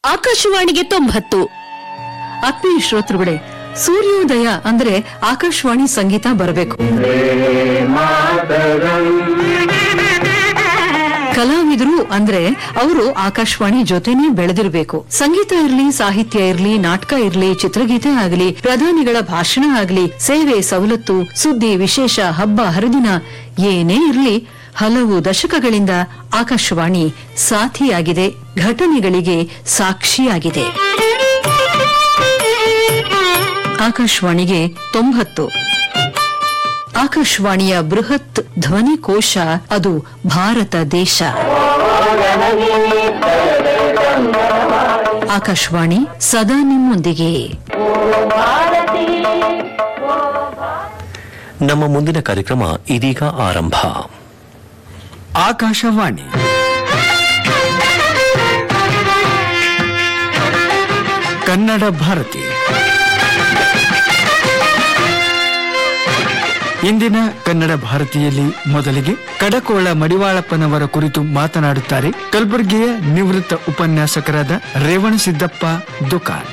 ಆಕಾಶವಾಣಿಗೆ ತೊಂಬತ್ತು ಆತ್ಮೀಯ ಶ್ರೋತೃಗಳೇ ಸೂರ್ಯೋದಯ ಅಂದ್ರೆ ಆಕಾಶವಾಣಿ ಸಂಗೀತ ಬರಬೇಕು ಕಲಾವಿದರು ಅಂದ್ರೆ ಅವರು ಆಕಾಶವಾಣಿ ಜೊತೆನೆ ಬೆಳೆದಿರಬೇಕು ಸಂಗೀತ ಇರ್ಲಿ ಸಾಹಿತ್ಯ ಇರ್ಲಿ ನಾಟಕ ಇರ್ಲಿ ಚಿತ್ರಗೀತೆ ಆಗಲಿ ಪ್ರಧಾನಿಗಳ ಭಾಷಣ ಆಗಲಿ ಸೇವೆ ಸವಲತ್ತು ಸುದ್ದಿ ವಿಶೇಷ ಹಬ್ಬ ಹರಿದಿನ ಏನೇ ಇರ್ಲಿ ಹಲವು ದಶಕಗಳಿಂದ ಆಕಾಶವಾಣಿ ಸಾಥಿಯಾಗಿದೆ ಘಟನೆಗಳಿಗೆ ಸಾಕ್ಷಿಯಾಗಿದೆ ಆಕಾಶವಾಣಿಗೆ ತೊಂಬತ್ತು ಆಕಾಶವಾಣಿಯ ಬೃಹತ್ ಧ್ವನಿ ಕೋಶ ಅದು ಭಾರತ ದೇಶ ಆಕಾಶವಾಣಿ ಸದಾ ನಿಮ್ಮೊಂದಿಗೆ ನಮ್ಮ ಮುಂದಿನ ಕಾರ್ಯಕ್ರಮ ಇದೀಗ ಆರಂಭ ಆಕಾಶವಾಣಿ ಕನ್ನಡ ಭಾರತಿ ಇಂದಿನ ಕನ್ನಡ ಭಾರತಿಯಲ್ಲಿ ಮೊದಲಿಗೆ ಕಡಕೋಳ ಮಡಿವಾಳಪ್ಪನವರ ಕುರಿತು ಮಾತನಾಡುತ್ತಾರೆ ಕಲಬುರಗಿಯ ನಿವೃತ್ತ ಉಪನ್ಯಾಸಕರಾದ ರೇವಣಸಿದ್ದಪ್ಪ ದುಕಾನ್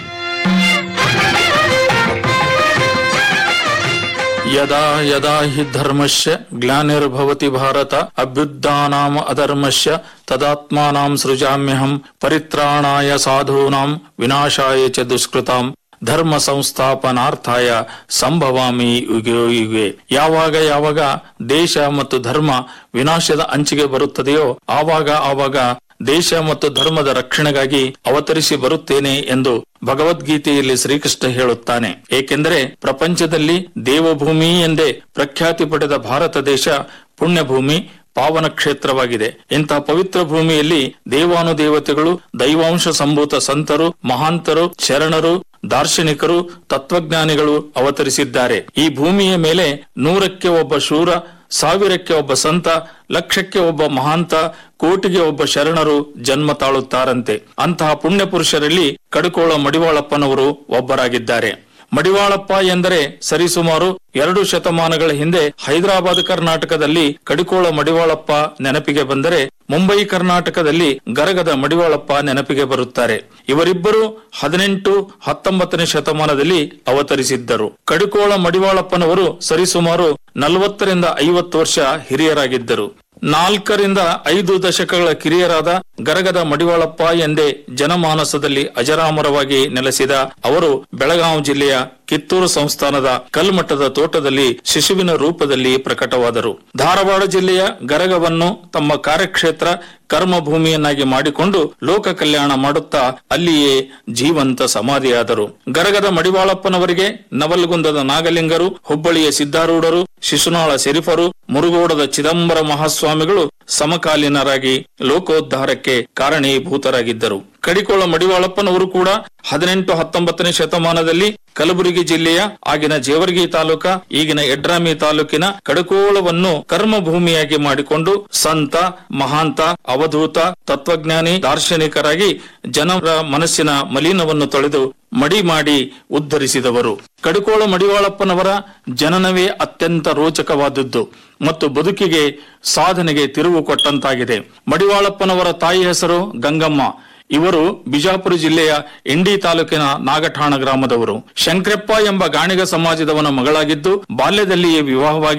ಯದಾ ಯದಾ ಹಿ ಧರ್ಮಸ್ಯ ಗ್ಲಾನಿರ್ಭವತಿ ಭಾರತ ಅಭ್ಯುತ್ಥಾನಾಂ ಅಧರ್ಮಸ್ಯ ತದಾತ್ಮಾನಾಂ ಸೃಜಾಮ್ಯಹಂ ಪರಿತ್ರಾಣಾಯ ಸಾಧೂನಾಂ ವಿನಾಶಾಯ ಚ ದುಷ್ಕೃತಾಂ ಧರ್ಮ ಸಂಸ್ಥಾಪನಾರ್ಥಾಯ ಸಂಭವಾಮಿ ಯುಗೆ ಯುಗೆ ಯಾವಾಗ ಯಾವಾಗ ದೇಶ ಮತ್ತು ಧರ್ಮ ವಿನಾಶದ ಅಂಚಿಗೆ ಬರುತ್ತದೆಯೋ ಆವಾಗ ಆವಾಗ ದೇಶ ಮತ್ತು ಧರ್ಮದ ರಕ್ಷಣೆಗಾಗಿ ಅವತರಿಸಿ ಬರುತ್ತೇನೆ ಎಂದು ಭಗವದ್ಗೀತೆಯಲ್ಲಿ ಶ್ರೀಕೃಷ್ಣ ಹೇಳುತ್ತಾನೆ ಏಕೆಂದರೆ ಪ್ರಪಂಚದಲ್ಲಿ ದೇವಭೂಮಿ ಎಂದೇ ಪ್ರಖ್ಯಾತಿ ಪಡೆದ ಭಾರತ ದೇಶ ಪುಣ್ಯಭೂಮಿ ಪಾವನ ಕ್ಷೇತ್ರವಾಗಿದೆ ಇಂತಹ ಪವಿತ್ರ ಭೂಮಿಯಲ್ಲಿ ದೇವಾನುದೇವತೆಗಳು ದೈವಾಂಶ ಸಂಭೂತ ಸಂತರು ಮಹಾಂತರು ಶರಣರು ದಾರ್ಶನಿಕರು ತತ್ವಜ್ಞಾನಿಗಳು ಅವತರಿಸಿದ್ದಾರೆ ಈ ಭೂಮಿಯ ಮೇಲೆ ನೂರಕ್ಕೆ ಒಬ್ಬ ಶೂರ ಸಾವಿರಕ್ಕೆ ಒಬ್ಬ ಸಂತ ಲಕ್ಷಕ್ಕೆ ಒಬ್ಬ ಮಹಾಂತ ಕೋಟಿಗೆ ಒಬ್ಬ ಶರಣರು ಜನ್ಮ ತಾಳುತ್ತಾರಂತೆ ಅಂತಹ ಪುಣ್ಯ ಪುರುಷರಲ್ಲಿ ಕಡುಕೋಳ ಮಡಿವಾಳಪ್ಪನವರು ಒಬ್ಬರಾಗಿದ್ದಾರೆ ಮಡಿವಾಳಪ್ಪ ಎಂದರೆ ಸರಿಸುಮಾರು ಎರಡು ಶತಮಾನಗಳ ಹಿಂದೆ ಹೈದರಾಬಾದ್ ಕರ್ನಾಟಕದಲ್ಲಿ ಕಡಿಕೋಳ ಮಡಿವಾಳಪ್ಪ ನೆನಪಿಗೆ ಬಂದರೆ ಮುಂಬೈ ಕರ್ನಾಟಕದಲ್ಲಿ ಗರಗದ ಮಡಿವಾಳಪ್ಪ ನೆನಪಿಗೆ ಬರುತ್ತಾರೆ ಇವರಿಬ್ಬರು ಹದಿನೆಂಟು ಹತ್ತೊಂಬತ್ತನೇ ಶತಮಾನದಲ್ಲಿ ಅವತರಿಸಿದ್ದರು ಕಡಿಕೋಳ ಮಡಿವಾಳಪ್ಪನವರು ಸರಿಸುಮಾರು ನಲವತ್ತರಿಂದ ಐವತ್ತು ವರ್ಷ ಹಿರಿಯರಾಗಿದ್ದರು ನಾಲ್ಕರಿಂದ ಐದು ದಶಕಗಳ ಕಿರಿಯರಾದ ಗರಗದ ಮಡಿವಾಳಪ್ಪ ಎಂದೇ ಜನಮಾನಸದಲ್ಲಿ ಅಜರಾಮರವಾಗಿ ನೆಲೆಸಿದ ಅವರು ಬೆಳಗಾವಿ ಜಿಲ್ಲೆಯ ಕಿತ್ತೂರು ಸಂಸ್ಥಾನದ ಕಲ್ಮಠದ ತೋಟದಲ್ಲಿ ಶಿಶುವಿನ ರೂಪದಲ್ಲಿ ಪ್ರಕಟವಾದರು ಧಾರವಾಡ ಜಿಲ್ಲೆಯ ಗರಗವನ್ನು ತಮ್ಮ ಕಾರ್ಯಕ್ಷೇತ್ರ ಕರ್ಮಭೂಮಿಯನ್ನಾಗಿ ಮಾಡಿಕೊಂಡು ಲೋಕ ಕಲ್ಯಾಣ ಮಾಡುತ್ತಾ ಅಲ್ಲಿಯೇ ಜೀವಂತ ಸಮಾಧಿಯಾದರು ಗರಗದ ಮಡಿವಾಳಪ್ಪನವರಿಗೆ ನವಲ್ಗುಂದದ ನಾಗಲಿಂಗರು ಹುಬ್ಬಳ್ಳಿಯ ಸಿದ್ದಾರೂಢರು ಶಿಶುನಾಳ ಶರೀಫರು ಮುರುಗೋಡದ ಚಿದಂಬರ ಮಹಾಸ್ವಾಮಿಗಳು ಸಮಕಾಲೀನರಾಗಿ ಲೋಕೋದ್ಧಾರಕ್ಕೆ ಕಾರಣೀಭೂತರಾಗಿದ್ದರು ಕಡಿಕೋಳ ಮಡಿವಾಳಪ್ಪನವರು ಕೂಡ ಹದಿನೆಂಟು ಹತ್ತೊಂಬತ್ತನೇ ಶತಮಾನದಲ್ಲಿ ಕಲಬುರಗಿ ಜಿಲ್ಲೆಯ ಆಗಿನ ಜೇವರ್ಗಿ ತಾಲೂಕ ಈಗಿನ ಯಡ್ರಾಮಿ ತಾಲೂಕಿನ ಕಡಕೋಳವನ್ನು ಕರ್ಮಭೂಮಿಯಾಗಿ ಮಾಡಿಕೊಂಡು ಸಂತ ಮಹಾಂತ ಅವಧೂತ ತತ್ವಜ್ಞಾನಿ ದಾರ್ಶನಿಕರಾಗಿ ಜನರ ಮನಸ್ಸಿನ ಮಲಿನವನ್ನು ತೊಳೆದು ಮಡಿ ಮಾಡಿ ಉದ್ಧರಿಸಿದವರು ಕಡುಕೋಳ ಮಡಿವಾಳಪ್ಪನವರ ಜನನವೇ ಅತ್ಯಂತ ರೋಚಕವಾದದ್ದು ಮತ್ತು ಬದುಕಿಗೆ ಸಾಧನೆಗೆ ತಿರುವು ಕೊಟ್ಟಂತಾಗಿದೆ ಮಡಿವಾಳಪ್ಪನವರ ತಾಯಿ ಹೆಸರು ಗಂಗಮ್ಮ ಇವರು ಬಿಜಾಪುರ ಜಿಲ್ಲೆಯ ಇಂಡಿ ತಾಲೂಕಿನ ನಾಗಠಾಣ ಗ್ರಾಮದವರು ಶಂಕ್ರಪ್ಪ ಎಂಬ ಗಾಣಿಗ ಸಮಾಜದವನ ಮಗಳಾಗಿದ್ದು ಬಾಲ್ಯದಲ್ಲಿಯೇ ವಿವಾಹವಾಗಿ